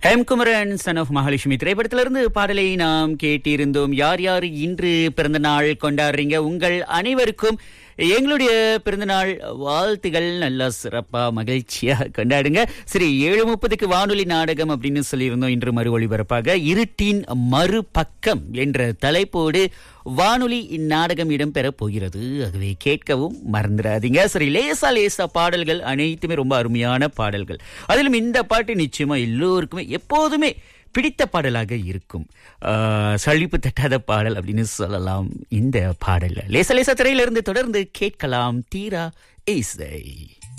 ஹேம்குமரன் son of Mahalakshmi திரைப்படத்திலிருந்து பாடலை நாம் கேட்டிருந்தோம் யார் யார் இன்று பிறந்த நாள் கொண்டாடுறீங்க உங்கள் அனைவருக்கும் எங்களுடைய பிறந்தநாள் வாழ்த்துகள் நல்லா சிறப்பா மகிழ்ச்சியா கொண்டாடுங்க சரி ஏழு முப்பதுக்கு வானொலி நாடகம் அப்படின்னு சொல்லியிருந்தோம் இன்று மறு ஒளிபரப்பாக இருட்டின் மறுபக்கம் என்ற தலைப்போடு வானொலி இந்நாடகம் இடம்பெறப் போகிறது ஆகவே கேட்கவும் மறந்துடாதீங்க சரி லேசா லேசா பாடல்கள் அனைத்துமே ரொம்ப அருமையான பாடல்கள் அதிலும் இந்த பாட்டு நிச்சயமா எல்லோருக்குமே எப்போதுமே பிடித்த பாடலாக இருக்கும் ஆஹ், சலிப்பு தட்டாத பாடல் அப்படின்னு சொல்லலாம் இந்த பாடல் லேச லேசா திரையிலிருந்து தொடர்ந்து கேட்கலாம் தீரா இசை